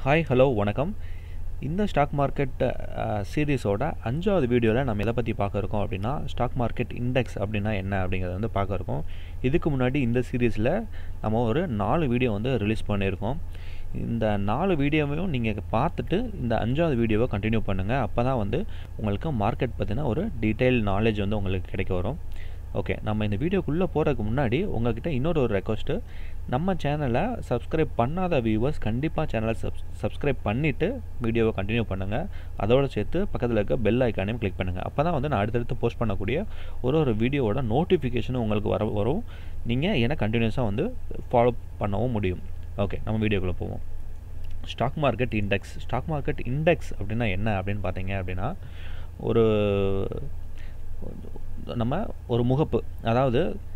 hi hello வணக்கம் இந்த stock market சீரீஸோட அஞ்சாவது வீடியோவில் நம்ம எதை பற்றி பார்க்க இருக்கோம் அப்படின்னா ஸ்டாக் மார்க்கெட் இண்டெக்ஸ் அப்படின்னா என்ன அப்படிங்கிறத வந்து பார்க்க இருக்கோம் இதுக்கு முன்னாடி இந்த சீரீஸில் நம்ம ஒரு நாலு வீடியோ வந்து ரிலீஸ் பண்ணியிருக்கோம் இந்த நாலு வீடியோவையும் நீங்கள் பார்த்துட்டு இந்த அஞ்சாவது வீடியோவை கண்டினியூ பண்ணுங்கள் அப்போ தான் வந்து உங்களுக்கு மார்க்கெட் பற்றின ஒரு டீட்டெயில் நாலேஜ் வந்து உங்களுக்கு கிடைக்க வரும் ஓகே நம்ம இந்த வீடியோக்குள்ளே போகிறதுக்கு முன்னாடி உங்கள்கிட்ட இன்னொரு ஒரு ரெக்வஸ்ட்டு நம்ம சேனலை சப்ஸ்கிரைப் பண்ணாத வியூவர்ஸ் கண்டிப்பாக சேனலை சப்ஸ் சப்ஸ்கிரைப் பண்ணிவிட்டு வீடியோவை கண்டினியூ பண்ணுங்கள் அதோடு சேர்த்து பக்கத்தில் இருக்க பெல் ஐக்கானையும் கிளிக் பண்ணுங்கள் அப்போ தான் வந்து நான் அடுத்தடுத்து போஸ்ட் பண்ணக்கூடிய ஒரு ஒரு வீடியோவோட நோட்டிஃபிகேஷனும் உங்களுக்கு வர வரும் நீங்கள் என்னை கண்டினியூஸாக வந்து ஃபாலோ பண்ணவும் முடியும் ஓகே நம்ம வீடியோக்குள்ளே போவோம் stock market index stock market index அப்படின்னா என்ன அப்படின்னு பார்த்தீங்க அப்படின்னா ஒரு நம்ம ஒரு முகப்பு அதாவது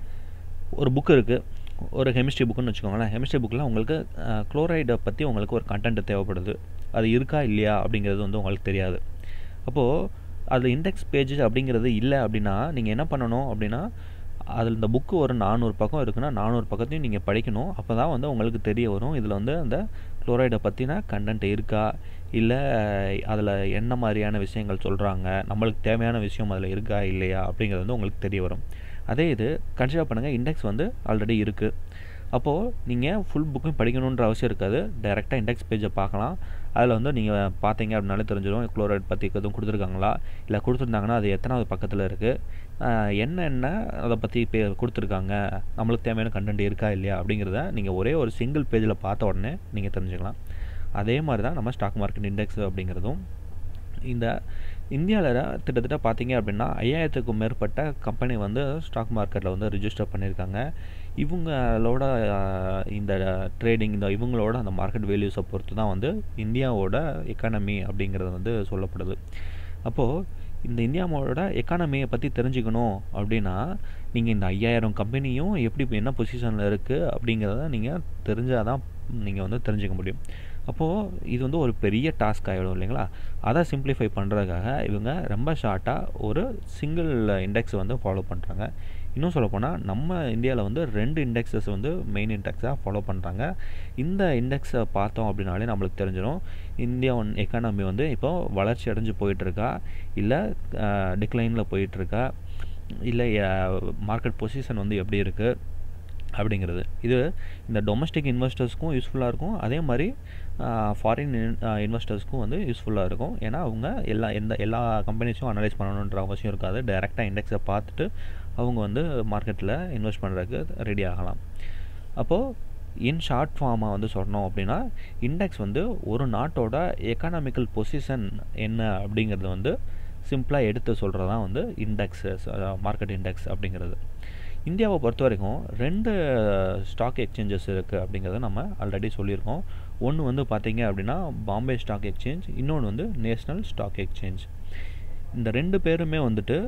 ஒரு புக்கு இருக்குது ஒரு கெமிஸ்ட்ரி புக்குன்னு வச்சுக்கோங்களேன் கெமிஸ்ட்ரி புக்கில் உங்களுக்கு குளோரைடை பற்றி உங்களுக்கு ஒரு கண்டென்ட் தேவைப்படுது அது இருக்கா இல்லையா அப்படிங்கிறது வந்து உங்களுக்கு தெரியாது அப்போது அதில் இண்டெக்ஸ் பேஜ் அப்படிங்கிறது இல்லை அப்படின்னா நீங்கள் என்ன பண்ணணும் அப்படின்னா அதில் இந்த புக்கு ஒரு நானூறு பக்கம் இருக்குன்னா நானூறு பக்கத்தையும் நீங்கள் படிக்கணும் அப்போ தான் வந்து உங்களுக்கு தெரிய வரும் இதில் வந்து அந்த குளோரைடை பற்றின கண்டென்ட் இருக்கா இல்லை அதில் என்ன மாதிரியான விஷயங்கள் சொல்கிறாங்க நம்மளுக்கு தேவையான விஷயம் அதில் இருக்கா இல்லையா அப்படிங்கிறது வந்து உங்களுக்கு தெரிய வரும் அதே இது கன்சிடர் பண்ணுங்கள் இண்டெக்ஸ் வந்து ஆல்ரெடி இருக்குது அப்போது நீங்கள் ஃபுல் புக்கும் படிக்கணுன்ற அவசியம் இருக்காது டைரெக்டாக இண்டெக்ஸ் பேஜை பார்க்கலாம் அதில் வந்து நீங்கள் பார்த்தீங்க அப்படின்னாலே தெரிஞ்சிடும் குளோரைட் பற்றி எதுவும் கொடுத்துருக்காங்களா இல்லை கொடுத்துருந்தாங்கன்னா அது எத்தனாவது பக்கத்தில் இருக்குது என்னென்ன அதை பற்றி பே கொடுத்துருக்காங்க நம்மளுக்கு தேவையான கண்டென்ட் இருக்கா இல்லையா அப்படிங்கிறத நீங்கள் ஒரே ஒரு சிங்கிள் பேஜில் பார்த்த உடனே நீங்கள் தெரிஞ்சுக்கலாம் அதே மாதிரி தான் நம்ம ஸ்டாக் மார்க்கெட் இண்டெக்ஸ் அப்படிங்கிறதும் இந்த இந்தியாவில் கிட்டத்தட்ட பார்த்தீங்க அப்படின்னா ஐயாயிரத்துக்கும் மேற்பட்ட கம்பெனி வந்து ஸ்டாக் மார்க்கெட்டில் வந்து ரிஜிஸ்டர் பண்ணியிருக்காங்க இவங்களோட இந்த ட்ரேடிங் இந்த இவங்களோட அந்த மார்க்கெட் வேல்யூஸை பொறுத்து தான் வந்து இந்தியாவோட எக்கானமி அப்படிங்கிறது வந்து சொல்லப்படுது அப்போது இந்த இந்தியாவோட எக்கானமியை பற்றி தெரிஞ்சுக்கணும் அப்படின்னா நீங்கள் இந்த ஐயாயிரம் கம்பெனியும் எப்படி என்ன பொசிஷனில் இருக்குது அப்படிங்கிறத நீங்கள் தெரிஞ்சால் தான் நீங்கள் வந்து தெரிஞ்சுக்க முடியும் அப்போது இது வந்து ஒரு பெரிய டாஸ்க் ஆகிடும் இல்லைங்களா அதை சிம்பிளிஃபை பண்ணுறதுக்காக இவங்க ரொம்ப ஷார்ட்டாக ஒரு சிங்கிள் இண்டெக்ஸ் வந்து ஃபாலோ பண்ணுறாங்க இன்னும் சொல்லப்போனால் நம்ம இந்தியாவில் வந்து ரெண்டு இண்டெக்ஸஸ் வந்து மெயின் இண்டெக்ஸாக ஃபாலோ பண்ணுறாங்க இந்த இண்டெக்ஸை பார்த்தோம் அப்படின்னாலே நம்மளுக்கு தெரிஞ்சிடும் இந்தியா ஒன் எக்கானமி வந்து இப்போ வளர்ச்சி அடைஞ்சு போயிட்டுருக்கா இல்லை டிக்ளைனில் போயிட்டுருக்கா இல்லை மார்க்கெட் பொசிஷன் வந்து எப்படி இருக்குது அப்படிங்கிறது இது இந்த டொமஸ்டிக் இன்வெஸ்டர்ஸ்க்கும் யூஸ்ஃபுல்லாக இருக்கும் அதே மாதிரி ஃபாரின் இன்வெஸ்டர்ஸ்க்கும் வந்து யூஸ்ஃபுல்லாக இருக்கும் ஏன்னா அவங்க எல்லா எந்த எல்லா கம்பெனிஸும் அனலைஸ் பண்ணணுன்ற அவசியம் இருக்காது டைரெக்டாக இண்டெக்ஸை பார்த்துட்டு அவங்க வந்து மார்க்கெட்டில் இன்வெஸ்ட் பண்ணுறதுக்கு ரெடி ஆகலாம் அப்போது இன் ஷார்ட் ஃபார்மாக வந்து சொன்னோம் அப்படின்னா இண்டெக்ஸ் வந்து ஒரு நாட்டோட எக்கனாமிக்கல் பொசிஷன் என்ன அப்படிங்கிறது வந்து சிம்பிளாக எடுத்து சொல்கிறது தான் வந்து இண்டெக்ஸு மார்க்கெட் இண்டெக்ஸ் அப்படிங்கிறது இந்தியாவை பொறுத்த வரைக்கும் ரெண்டு ஸ்டாக் எக்ஸ்சேஞ்சஸ் இருக்குது அப்படிங்கிறத நம்ம ஆல்ரெடி சொல்லியிருக்கோம் ஒன்று வந்து பார்த்திங்க அப்படின்னா பாம்பே ஸ்டாக் எக்ஸ்சேஞ்ச் இன்னொன்று வந்து நேஷ்னல் ஸ்டாக் எக்ஸ்சேஞ்ச் இந்த ரெண்டு பேருமே வந்துட்டு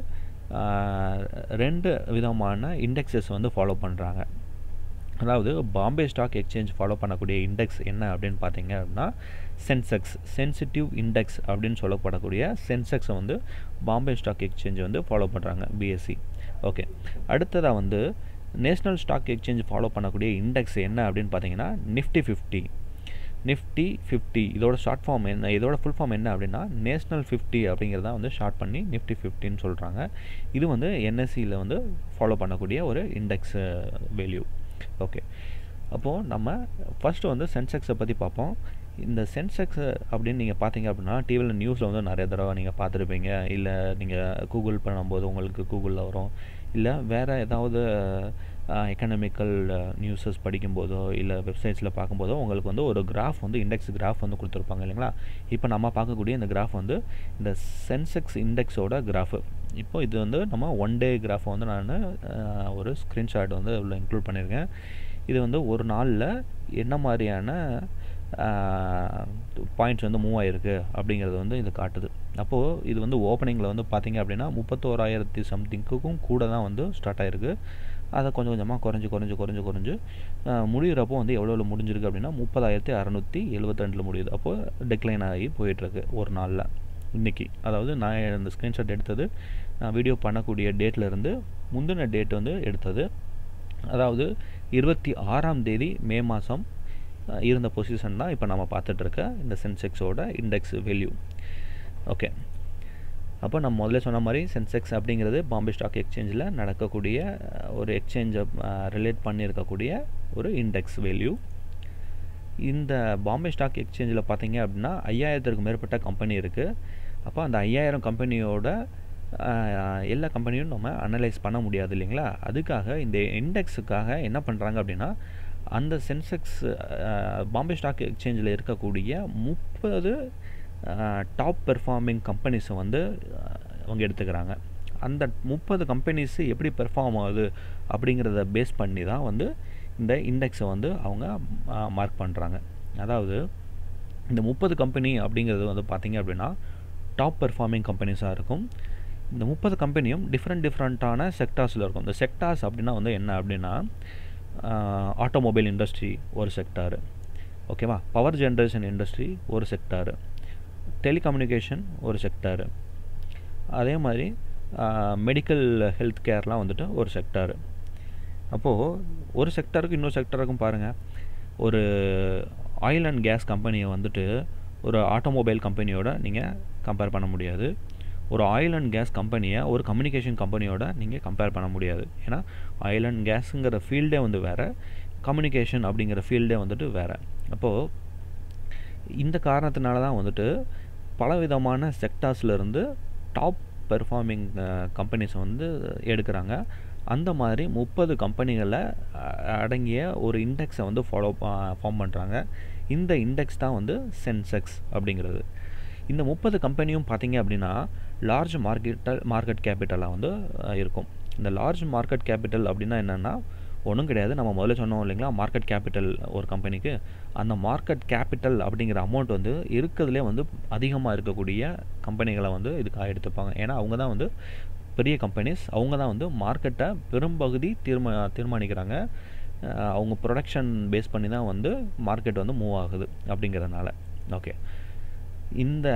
ரெண்டு விதமான இண்டெக்ஸஸ் வந்து ஃபாலோ பண்ணுறாங்க அதாவது பாம்பே ஸ்டாக் எக்ஸ்சேஞ்ச் ஃபாலோ பண்ணக்கூடிய இண்டெக்ஸ் என்ன அப்படின்னு பார்த்தீங்க அப்படின்னா சென்செக்ஸ் சென்சிட்டிவ் இண்டெக்ஸ் அப்படின்னு சொல்லப்படக்கூடிய சென்செக்ஸை வந்து பாம்பே ஸ்டாக் எக்ஸ்சேஞ்ச் வந்து ஃபாலோ பண்ணுறாங்க பிஎஸ்சி ஓகே அடுத்ததாக வந்து நேஷ்னல் ஸ்டாக் எக்ஸ்சேஞ்ச் ஃபாலோ பண்ணக்கூடிய இண்டெக்ஸ் என்ன அப்படின்னு பார்த்தீங்கன்னா நிஃப்டி ஃபிஃப்டி நிஃப்டி ஃபிஃப்டி இதோட ஷார்ட் ஃபார்ம் என்ன இதோட ஃபுல் ஃபார்ம் என்ன அப்படின்னா நேஷ்னல் ஃபிஃப்டி அப்படிங்கிறத வந்து ஷார்ட் பண்ணி நிஃப்டி ஃபிஃப்டின்னு சொல்கிறாங்க இது வந்து என்எஸ்சியில் வந்து ஃபாலோ பண்ணக்கூடிய ஒரு இண்டெக்ஸ் வேல்யூ ஓகே அப்போது நம்ம ஃபஸ்ட்டு வந்து சென்செக்ஸை பற்றி பார்ப்போம் இந்த சென்செக்ஸ் அப்படின்னு நீங்கள் பார்த்தீங்க அப்படின்னா டிவியில் நியூஸில் வந்து நிறைய தடவை நீங்கள் பார்த்துருப்பீங்க இல்லை நீங்கள் கூகுள் பண்ணும்போது உங்களுக்கு கூகுளில் வரும் இல்லை வேறு ஏதாவது எக்கனாமிக்கல் நியூஸஸ் படிக்கும்போதோ இல்லை வெப்சைட்ஸில் பார்க்கும்போதோ உங்களுக்கு வந்து ஒரு கிராஃப் வந்து இண்டெக்ஸ் கிராஃப் வந்து கொடுத்துருப்பாங்க இல்லைங்களா இப்போ நம்ம பார்க்கக்கூடிய இந்த கிராஃப் வந்து இந்த சென்செக்ஸ் இண்டெக்ஸோட கிராஃபு இப்போ இது வந்து நம்ம ஒன் டே கிராஃபை வந்து நான் ஒரு ஸ்க்ரீன்ஷாட் வந்து இதில் இன்க்ளூட் பண்ணியிருக்கேன் இது வந்து ஒரு நாளில் என்ன மாதிரியான பாயிண்ட்ஸ் வந்து மூவ் ஆகிருக்கு அப்படிங்கிறது வந்து இது காட்டுது அப்போது இது வந்து ஓப்பனிங்கில் வந்து பார்த்திங்க அப்படின்னா முப்பத்தோராயிரத்தி சம்திங்க்குக்கும் கூட தான் வந்து ஸ்டார்ட் ஆகிருக்கு அதை கொஞ்சம் கொஞ்சமாக குறைஞ்சி குறைஞ்சி குறைஞ்சி குறைஞ்சி முடிகிறப்போ வந்து எவ்வளோ முடிஞ்சிருக்கு அப்படின்னா முப்பதாயிரத்தி அறநூற்றி எழுபத்திரெண்டில் முடியுது அப்போது டிக்ளைன் ஆகி போயிட்டுருக்கு ஒரு நாளில் இன்றைக்கி அதாவது நான் இந்த ஸ்க்ரீன்ஷாட் எடுத்தது நான் வீடியோ பண்ணக்கூடிய டேட்லேருந்து முந்தின டேட் வந்து எடுத்தது அதாவது இருபத்தி ஆறாம் தேதி மே மாதம் அஹ், இருந்த பொசிஷன் தான் இப்போ நம்ம பார்த்துட்ருக்க இந்த சென்செக்ஸோட இண்டெக்ஸ் வேல்யூ ஓகே அப்போ நம்ம முதல்ல சொன்ன மாதிரி சென்செக்ஸ் அப்படிங்கிறது பாம்பே ஸ்டாக் எக்ஸ்சேஞ்சில் நடக்கக்கூடிய அஹ், ஒரு எக்ஸ்சேஞ்சை ரிலேட் பண்ணியிருக்கக்கூடிய ஒரு இண்டெக்ஸ் வேல்யூ இந்த பாம்பே ஸ்டாக் எக்ஸ்சேஞ்சில் பார்த்தீங்க அப்படின்னா ஐயாயிரத்திற்கு மேற்பட்ட கம்பெனி இருக்குது அப்போ அந்த ஐயாயிரம் கம்பெனியோட ஆஹ், எல்லா கம்பெனியும் நம்ம அனலைஸ் பண்ண முடியாது இல்லைங்களா அதுக்காக இந்த இண்டெக்ஸுக்காக என்ன பண்ணுறாங்க அப்படின்னா அந்த சென்செக்ஸ் பாம்பே ஸ்டாக் எக்ஸ்சேஞ்சில் இருக்கக்கூடிய முப்பது டாப் பெர்ஃபார்மிங் கம்பெனிஸை வந்து ஆஹ், அவங்க எடுத்துக்கிறாங்க அந்த முப்பது கம்பெனிஸ் எப்படி பெர்ஃபார்ம் ஆகுது அப்படிங்கிறத பேஸ் பண்ணி தான் வந்து இந்த இண்டெக்ஸை வந்து அவங்க மார்க் பண்ணுறாங்க அதாவது இந்த முப்பது கம்பெனி அப்படிங்கிறது வந்து பார்த்தீங்க அப்படின்னா டாப் பெர்ஃபார்மிங் கம்பெனிஸாக இருக்கும் இந்த முப்பது கம்பெனியும் டிஃப்ரெண்ட் டிஃப்ரெண்ட்டான செக்டார்ஸில் இருக்கும் இந்த செக்டார்ஸ் அப்படின்னா வந்து என்ன அப்படின்னா ஆட்டோமொபைல் இண்டஸ்ட்ரி ஒரு செக்டாரு ஓகேவா பவர் ஜென்ரேஷன் இண்டஸ்ட்ரி ஒரு செக்டாரு டெலிகம்யூனிகேஷன் ஒரு செக்டாரு அதே மாதிரி மெடிக்கல் ஹெல்த் கேர்லாம் வந்துட்டு ஒரு செக்டாரு அப்போது ஒரு செக்டருக்கு இன்னொரு செக்டருக்கும் பாருங்கள் ஒரு ஆயில் அண்ட் கேஸ் கம்பெனியை வந்துட்டு ஒரு ஆட்டோமொபைல் கம்பெனியோட நீங்கள் கம்பேர் பண்ண முடியாது ஒரு ஆயில் அண்ட் கேஸ் கம்பெனியை ஒரு கம்யூனிகேஷன் கம்பெனியோட நீங்கள் கம்பேர் பண்ண முடியாது ஏன்னா ஆயில் அண்ட் கேஸுங்கிற ஃபீல்டே வந்து வேறு கம்யூனிகேஷன் அப்படிங்கிற ஃபீல்டே வந்துட்டு வேறு அப்போது இந்த காரணத்தினால தான் வந்துட்டு பலவிதமான செக்டார்ஸ்லேருந்து டாப் பெர்ஃபார்மிங் கம்பெனிஸை வந்து எடுக்கிறாங்க அந்த மாதிரி முப்பது கம்பெனிகளை அடங்கிய ஒரு இண்டெக்ஸை வந்து ஃபாலோ ஃபார்ம் பண்ணுறாங்க இந்த இண்டெக்ஸ் தான் வந்து சென்செக்ஸ் அப்படிங்கிறது இந்த முப்பது கம்பெனியும் பார்த்தீங்க அப்படின்னா லார்ஜ் மார்க்கெட்டல் மார்க்கெட் கேபிட்டலாக வந்து அஹ், இருக்கும் இந்த லார்ஜ் மார்க்கெட் கேபிட்டல் அப்படின்னா என்னென்னா ஒன்றும் கிடையாது நம்ம முதல்ல சொன்னோம் இல்லைங்களா மார்க்கெட் கேபிட்டல் ஒரு கம்பெனிக்கு அந்த மார்க்கெட் கேபிட்டல் அப்படிங்கிற அமௌண்ட் வந்து இருக்கிறதுலே வந்து அதிகமாக இருக்கக்கூடிய கம்பெனிகளை வந்து இதுக்காக எடுத்துப்பாங்க ஏன்னா அவங்க தான் வந்து பெரிய கம்பெனிஸ் அவங்க தான் வந்து மார்க்கெட்டை பெரும்பகுதி தீர்மா தீர்மானிக்கிறாங்க அஹ் அவங்க ப்ரொடக்ஷன் பேஸ் பண்ணி தான் வந்து மார்க்கெட் வந்து மூவ் ஆகுது அப்படிங்கிறதுனால ஓகே இந்த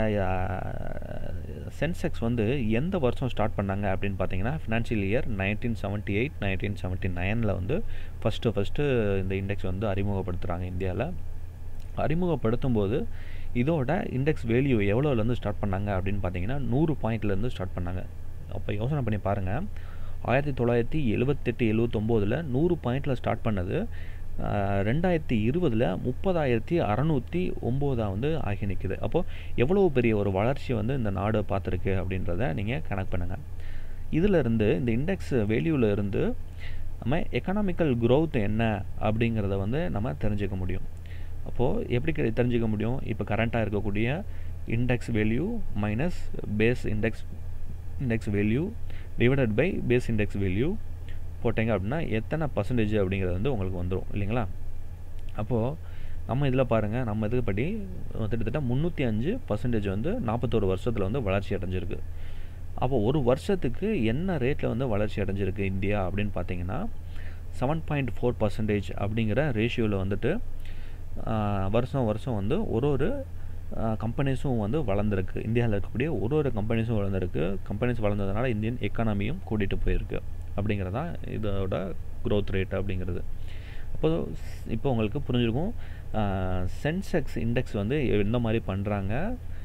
சென்செக்ஸ் வந்து எந்த வருஷம் ஸ்டார்ட் பண்ணாங்க அப்படின்னு பார்த்தீங்கன்னா financial year nineteen seventy eight nineteen seventy நைனில் வந்து ஃபஸ்ட்டு ஃபஸ்ட்டு இந்த இண்டெக்ஸ் வந்து அறிமுகப்படுத்துகிறாங்க இந்தியாவில் அறிமுகப்படுத்தும் போது இதோட இண்டெக்ஸ் வேல்யூ எவ்வளோலேருந்து ஸ்டார்ட் பண்ணாங்க அப்படின்னு பார்த்தீங்கன்னா நூறு பாயிண்ட்லேருந்து ஸ்டார்ட் பண்ணாங்க அப்போ யோசனை பண்ணி பாருங்கள் ஆயிரத்தி தொள்ளாயிரத்தி எழுபத்தெட்டு எழுபத்தொம்போதில் நூறு பாயிண்டில் ஸ்டார்ட் பண்ணது ஆஹ், ரெண்டாயிரத்தி இருபதில் முப்பதாயிரத்தி அறநூற்றி ஒம்போதா வந்து ஆகி நிற்குது அப்போது எவ்வளோ பெரிய ஒரு வளர்ச்சி வந்து இந்த நாடு பார்த்துருக்கு அப்படின்றத நீங்கள் கணக்கு பண்ணுங்கள் இதில் இருந்து இந்த இண்டெக்ஸ் வேல்யூவில் இருந்து நம்ம எக்கனாமிக்கல் growth என்ன அப்படிங்கிறத வந்து நம்ம தெரிஞ்சுக்க முடியும் அப்போது எப்படி கெ- தெரிஞ்சுக்க முடியும் இப்போ கரண்ட்டாக இருக்கக்கூடிய index value minus base index index value divided by base index value போட்டீங்க அப்படின்னா எத்தனை பர்சன்டேஜ் அப்படிங்கிறது வந்து உங்களுக்கு வந்துடும் இல்லைங்களா அப்போது நம்ம இதில் பாருங்கள் நம்ம இதுக்கு படி கிட்டத்தட்ட முந்நூற்றி அஞ்சு பர்சன்டேஜ் வந்து நாற்பத்தோரு வருஷத்தில் வந்து வளர்ச்சி அடைஞ்சிருக்கு அப்போ ஒரு வருஷத்துக்கு என்ன ரேட்டில் வந்து வளர்ச்சி அடைஞ்சிருக்கு இந்தியா அப்படின்னு பார்த்தீங்கன்னா செவன் பாயிண்ட் ஃபோர் பர்சன்டேஜ் அப்படிங்கிற ரேஷியோவில் வந்துட்டு ஆஹ், வருஷம் வருஷம் வந்து ஒரு ஒரு கம்பெனிஸும் வந்து வளர்ந்துருக்கு இந்தியாவில் இருக்கக்கூடிய ஒரு ஒரு கம்பெனிஸும் வளர்ந்துருக்கு கம்பெனிஸ் வளர்ந்ததுனால இந்தியன் எக்கானமியும் கூட்டிகிட்டு போயிருக்கு அப்படிங்கிறது தான் இதோட growth ரேட் அப்படிங்கிறது அப்போ இப்போ உங்களுக்கு புரிஞ்சிருக்கும் சென்செக்ஸ் இண்டெக்ஸ் வந்து எந்த மாதிரி பண்ணுறாங்க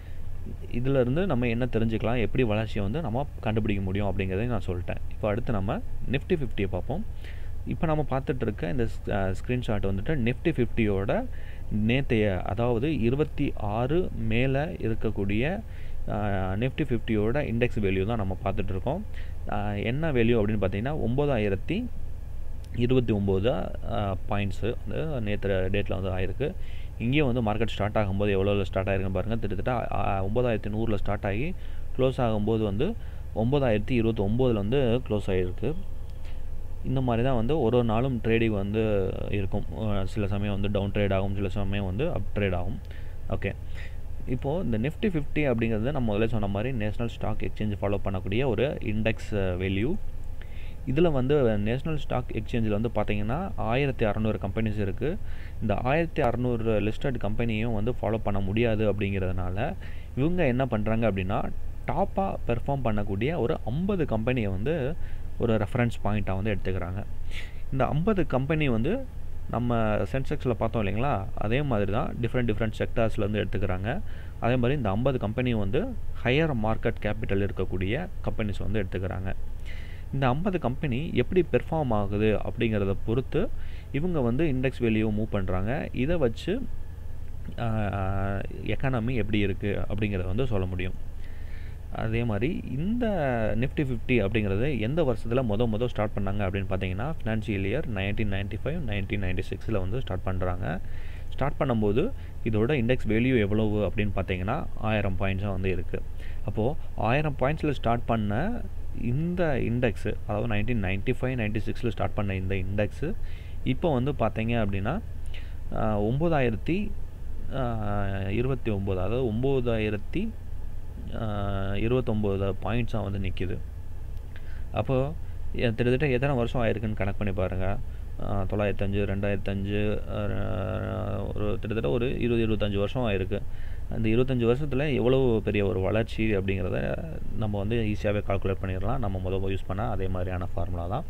இதில் இருந்து நம்ம என்ன தெரிஞ்சுக்கலாம் எப்படி வளர்ச்சியை வந்து நம்ம கண்டுபிடிக்க முடியும் அப்படிங்கிறதையும் நான் சொல்லிட்டேன் இப்போ அடுத்து நம்ம நிஃப்டி ஃபிஃப்டியை பார்ப்போம் இப்போ நம்ம பார்த்துட்டு இருக்க இந்த ஸ்க்ரீன்ஷாட் வந்துட்டு நிஃப்டி ஃபிஃப்டியோட நேத்தைய அதாவது இருபத்தி ஆறு மேலே இருக்கக்கூடிய நிஃப்டி ஃபிஃப்டியோட இண்டெக்ஸ் வேல்யூ தான் நம்ம பார்த்துட்டு இருக்கோம் ஆஹ் என்ன வேல்யூ அப்படின்னு பார்த்தீங்கன்னா ஒம்பதாயிரத்தி இருபத்தி ஒம்பது பாயிண்ட்ஸு வந்து நேற்று டேட்டில் வந்து ஆயிருக்கு இங்கேயும் வந்து மார்க்கெட் ஸ்டார்ட் ஆகும்போது எவ்வளோ ஸ்டார்ட் ஆயிருக்குன்னு பாருங்கள் கிட்டத்தட்ட ஒம்பதாயிரத்தி நூறில் ஸ்டார்ட் ஆகி க்ளோஸ் ஆகும்போது வந்து ஒம்பதாயிரத்தி இருபத்தி ஒம்போதில் வந்து க்ளோஸ் ஆகிருக்கு இந்த மாதிரி தான் வந்து ஒரு ஒரு நாளும் ட்ரேடிங் வந்து இருக்கும் அஹ் சில சமயம் வந்து டவுன் ட்ரேட் ஆகும் சில சமயம் வந்து அப் ட்ரேட் ஆகும் ஓகே இப்போது இந்த நிஃப்டி ஃபிஃப்டி அப்படிங்கிறது நம்ம முதல்ல சொன்ன மாதிரி நேஷ்னல் ஸ்டாக் எக்ஸ்சேஞ்ச் ஃபாலோ பண்ணக்கூடிய ஒரு இண்டெக்ஸ் வேல்யூ இதில் வந்து நேஷ்னல் ஸ்டாக் எக்ஸ்சேஞ்சில் வந்து பார்த்தீங்கன்னா ஆயிரத்தி அறநூறு கம்பெனிஸ் இருக்குது இந்த ஆயிரத்தி அறநூறு லிஸ்டட் கம்பெனியும் வந்து ஃபாலோ பண்ண முடியாது அப்படிங்கிறதுனால இவங்க என்ன பண்ணுறாங்க அப்படின்னா டாப்பாக பெர்ஃபார்ம் பண்ணக்கூடிய ஒரு ஐம்பது கம்பெனியை வந்து ஒரு ரெஃபரன்ஸ் பாயிண்ட்டாக வந்து எடுத்துக்கிறாங்க இந்த ஐம்பது கம்பெனி வந்து நம்ம சென்செக்ஸில் பார்த்தோம் இல்லைங்களா அதே மாதிரி தான் டிஃப்ரெண்ட் டிஃப்ரெண்ட் செக்டார்ஸ்லேருந்து எடுத்துக்கிறாங்க அதே மாதிரி இந்த ஐம்பது கம்பெனியும் வந்து ஹையர் மார்க்கெட் கேபிட்டல் இருக்கக்கூடிய கம்பெனிஸ் வந்து எடுத்துக்கிறாங்க இந்த ஐம்பது கம்பெனி எப்படி பெர்ஃபார்ம் ஆகுது அப்படிங்கிறத பொறுத்து இவங்க வந்து இண்டெக்ஸ் வேல்யூ மூவ் பண்ணுறாங்க இதை வச்சு எக்கானமி எப்படி இருக்குது அப்படிங்கிறத வந்து சொல்ல முடியும் அதே மாதிரி இந்த நிஃப்டி ஃபிஃப்டி அப்படிங்கிறது எந்த வருஷத்தில் மொதல் மொதல் ஸ்டார்ட் பண்ணாங்க அப்படின்னு பார்த்தீங்கன்னா financial year nineteen ninety five nineteen ninety சிக்ஸில் வந்து ஸ்டார்ட் பண்ணுறாங்க ஸ்டார்ட் பண்ணும்போது இதோட இண்டெக்ஸ் வேல்யூ எவ்வளவு அப்படின்னு பார்த்தீங்கன்னா ஆயிரம் பாயிண்ட்ஸாக வந்து இருக்குது அப்போது ஆயிரம் பாயிண்ட்ஸில் ஸ்டார்ட் பண்ண இந்த இண்டெக்ஸு அதாவது நைன்டீன் நைன்ட்டி ஃபைவ் நைன்ட்டி சிக்ஸில் ஸ்டார்ட் பண்ண இந்த இண்டெக்ஸு இப்போ வந்து பார்த்தீங்க அப்படின்னா ஒம்பதாயிரத்தி இருபத்தி ஒம்பது அதாவது ஒம்பதாயிரத்தி இருபத்தொம்போது பாயிண்ட்ஸாக வந்து நிற்கிது அப்போது கிட்டத்தட்ட எத்தனை வருஷம் ஆயிருக்குன்னு கணக்கு பண்ணி பாருங்கள் தொள்ளாயிரத்தஞ்சு ரெண்டாயிரத்தஞ்சு ஒரு கிட்டத்தட்ட ஒரு இருபது இருபத்தஞ்சி வருஷம் ஆயிருக்கு அந்த இருபத்தஞ்சி வருஷத்தில் எவ்வளோ பெரிய ஒரு வளர்ச்சி அப்படிங்கிறத நம்ம வந்து ஈஸியாகவே கால்குலேட் பண்ணிடலாம் நம்ம முதல் யூஸ் பண்ணால் அதே மாதிரியான ஃபார்முலா தான்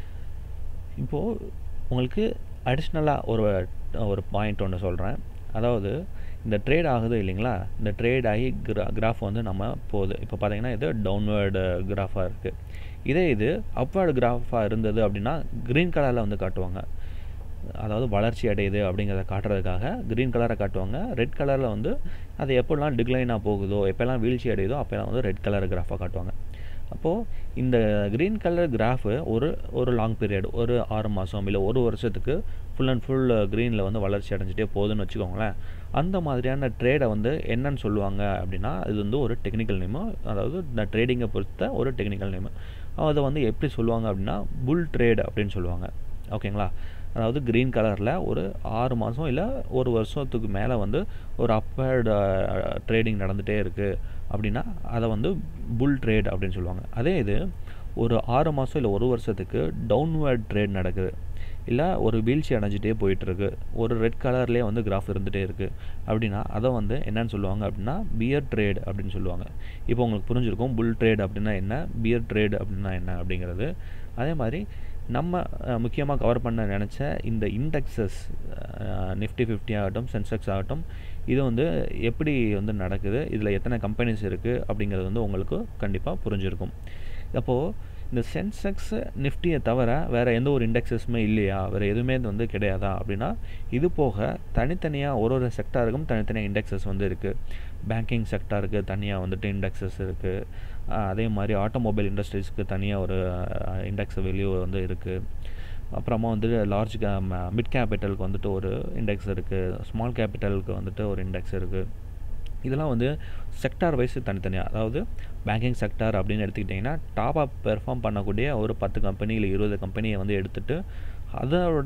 இப்போது உங்களுக்கு அடிஷ்னலாக ஒரு ஒரு பாயிண்ட் ஒன்று சொல்கிறேன் அதாவது இந்த ட்ரேட் ஆகுது இல்லைங்களா இந்த ட்ரேட் ஆகி கிரா கிராஃப் வந்து நம்ம போகுது இப்போ பார்த்தீங்கன்னா இது டவுன்வேர்டு கிராஃபாக இருக்குது இதே இது அப்வேர்டு கிராஃபாக இருந்தது அப்படின்னா க்ரீன் கலரில் வந்து காட்டுவாங்க அதாவது வளர்ச்சி அடையுது அப்படிங்கிறத காட்டுறதுக்காக க்ரீன் கலரை காட்டுவாங்க ரெட் கலரில் வந்து அது எப்போல்லாம் டிக்ளைனாக போகுதோ எப்போல்லாம் வீழ்ச்சி அடையுதோ அப்போல்லாம் வந்து ரெட் கலர் கிராஃபாக காட்டுவாங்க அப்போது இந்த க்ரீன் கலர் கிராஃபு ஒரு ஒரு லாங் பீரியட் ஒரு ஆறு மாதம் இல்லை ஒரு வருஷத்துக்கு ஃபுல் அண்ட் ஃபுல் க்ரீனில் வந்து வளர்ச்சி அடைஞ்சிட்டே போகுதுன்னு வச்சுக்கோங்களேன் அந்த மாதிரியான ட்ரேடை வந்து என்னன்னு சொல்லுவாங்க அப்படின்னா இது வந்து ஒரு டெக்னிக்கல் நேமு அதாவது இந்த ட்ரேடிங்கை பொறுத்த ஒரு டெக்னிக்கல் நேமு அதை வந்து எப்படி சொல்லுவாங்க அப்படின்னா புல் ட்ரேட் அப்படின்னு சொல்லுவாங்க ஓகேங்களா அதாவது க்ரீன் கலரில் ஒரு ஆறு மாதம் இல்லை ஒரு வருஷத்துக்கு மேலே வந்து ஒரு அப்பேர்டு ட்ரேடிங் நடந்துகிட்டே இருக்குது அப்படின்னா அதை வந்து புல் ட்ரேட் அப்படின்னு சொல்லுவாங்க அதே இது ஒரு ஆறு மாதம் இல்லை ஒரு வருஷத்துக்கு டவுன்வேர்ட் ட்ரேட் நடக்குது இல்லை ஒரு வீழ்ச்சி அடைஞ்சிட்டே போயிட்டுருக்கு ஒரு ரெட் கலர்லேயே வந்து கிராஃப் இருந்துகிட்டே இருக்குது அப்படின்னா அதை வந்து என்னன்னு சொல்லுவாங்க அப்படின்னா பியர் ட்ரேட் அப்படின்னு சொல்லுவாங்க இப்போ உங்களுக்கு புரிஞ்சிருக்கும் புல் ட்ரேட் அப்படின்னா என்ன பியர் ட்ரேட் அப்படின்னா என்ன அப்படிங்கிறது அதே மாதிரி நம்ம முக்கியமாக கவர் பண்ண நினச்ச இந்த இண்டெக்ஸஸ் நிஃப்டி ஃபிஃப்டி ஆகட்டும் சென்செக்ஸ் ஆகட்டும் இது வந்து எப்படி வந்து நடக்குது இதில் எத்தனை கம்பெனிஸ் இருக்குது அப்படிங்கிறது வந்து உங்களுக்கு கண்டிப்பாக புரிஞ்சிருக்கும் அப்போது இந்த சென்செக்ஸ் நிஃப்டியை தவிர வேறு எந்த ஒரு இண்டெக்ஸஸுமே இல்லையா வேறு எதுவுமே வந்து கிடையாதா அப்படின்னா இது போக தனித்தனியாக ஒரு ஒரு செக்டாருக்கும் தனித்தனியாக இண்டெக்ஸஸ் வந்து இருக்குது பேங்கிங் செக்டாருக்கு தனியாக வந்துட்டு இண்டெக்ஸஸ் இருக்குது அதே மாதிரி ஆட்டோமொபைல் இண்டஸ்ட்ரீஸ்க்கு தனியாக ஒரு இண்டெக்ஸ் வேல்யூ வந்து இருக்குது அப்புறமா வந்து லார்ஜ் கே மிட் கேபிட்டலுக்கு வந்துட்டு ஒரு இண்டெக்ஸ் இருக்குது ஸ்மால் கேபிட்டலுக்கு வந்துட்டு ஒரு இண்டெக்ஸ் இருக்குது இதெல்லாம் வந்து செக்டார் வைஸ் தனித்தனியாக அதாவது பேங்கிங் செக்டார் அப்படின்னு எடுத்துக்கிட்டிங்கன்னா டாப் அப் பெர்ஃபார்ம் பண்ணக்கூடிய ஒரு பத்து கம்பெனி இல்லை இருபது கம்பெனியை வந்து எடுத்துகிட்டு அதோட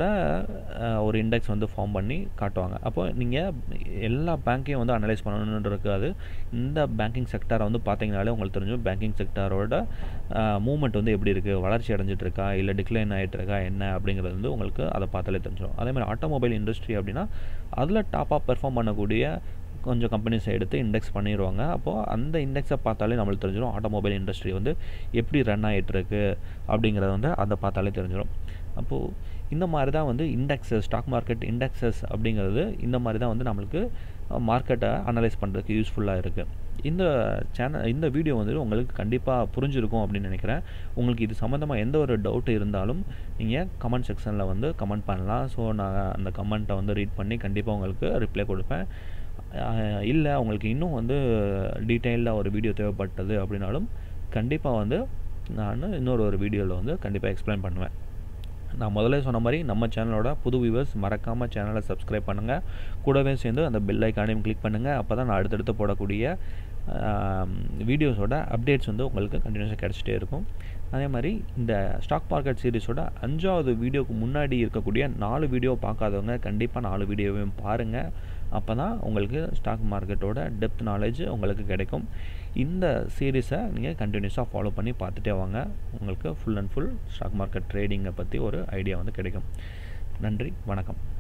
ஒரு இண்டெக்ஸ் வந்து ஃபார்ம் பண்ணி காட்டுவாங்க அப்போ நீங்கள் எல்லா பேங்க்கையும் வந்து அனலைஸ் பண்ணணுன்னு இருக்காது இந்த பேங்கிங் செக்டாரை வந்து பார்த்தீங்கனாலே உங்களுக்கு தெரிஞ்சும் பேங்கிங் செக்டாரோட மூவ்மெண்ட் வந்து எப்படி இருக்குது வளர்ச்சி அடைஞ்சிட்டு இருக்கா இல்லை டிக்ளைன் ஆகிட்டு இருக்கா என்ன அப்படிங்கிறது வந்து உங்களுக்கு அதை பார்த்தாலே தெரிஞ்சிடும் அதே மாதிரி ஆட்டோமொபைல் இண்டஸ்ட்ரி அப்படின்னா அதில் டாப்பாக பெர்ஃபார்ம் பண்ணக்கூடிய கொஞ்சம் கம்பெனிஸை எடுத்து இண்டெக்ஸ் பண்ணிடுவாங்க அப்போது அந்த இண்டெக்ஸை பார்த்தாலே நம்மளுக்கு தெரிஞ்சிடும் ஆட்டோமொபைல் இண்டஸ்ட்ரி வந்து எப்படி ரன் ஆகிட்டுருக்கு அப்படிங்கிறத வந்து அதை பார்த்தாலே தெரிஞ்சிடும் அப்போது இந்த மாதிரி தான் வந்து இண்டெக்ஸஸ் ஸ்டாக் மார்க்கெட் இண்டெக்ஸஸ் அப்படிங்கிறது இந்த மாதிரி தான் வந்து நம்மளுக்கு மார்க்கெட்டை அனலைஸ் பண்ணுறதுக்கு யூஸ்ஃபுல்லாக இருக்குது இந்த சேனல் இந்த வீடியோ வந்து உங்களுக்கு கண்டிப்பாக புரிஞ்சிருக்கும் அப்படின்னு நினைக்கிறேன் உங்களுக்கு இது சம்மந்தமாக எந்த ஒரு டவுட் இருந்தாலும் நீங்கள் கமெண்ட் செக்ஷனில் வந்து கமெண்ட் பண்ணலாம் ஸோ நான் அந்த கமெண்ட்டை வந்து ரீட் பண்ணி கண்டிப்பாக உங்களுக்கு ரிப்ளை கொடுப்பேன் இல்லை உங்களுக்கு இன்னும் வந்து டீட்டெயில்டாக ஒரு வீடியோ தேவைப்பட்டது அப்படின்னாலும் கண்டிப்பாக வந்து நான் இன்னொரு ஒரு வீடியோவில் வந்து கண்டிப்பாக எக்ஸ்பிளைன் பண்ணுவேன் நான் முதல்ல சொன்ன மாதிரி நம்ம சேனலோட புது வியூவர்ஸ் மறக்காமல் சேனலை சப்ஸ்கிரைப் பண்ணுங்கள் கூடவே சேர்ந்து அந்த பெல் ஐக்கானையும் கிளிக் பண்ணுங்கள் அப்போ தான் நான் அடுத்தடுத்து போடக்கூடிய வீடியோஸோட அப்டேட்ஸ் வந்து உங்களுக்கு கண்டினியூஸாக கிடச்சிட்டே இருக்கும் அதே மாதிரி இந்த ஸ்டாக் மார்க்கெட் சீரிஸோட அஞ்சாவது வீடியோக்கு முன்னாடி இருக்கக்கூடிய நாலு வீடியோ பார்க்காதவங்க கண்டிப்பாக நாலு வீடியோவையும் பாருங்கள் அப்போ தான் உங்களுக்கு ஸ்டாக் மார்க்கெட்டோட டெப்த் நாலேஜ் உங்களுக்கு கிடைக்கும் இந்த சீரீஸை நீங்கள் கண்டினியூஸாக ஃபாலோ பண்ணி பார்த்துட்டே வாங்க உங்களுக்கு full and full stock market ட்ரேடிங்கை பற்றி ஒரு ஐடியா வந்து கிடைக்கும் நன்றி வணக்கம்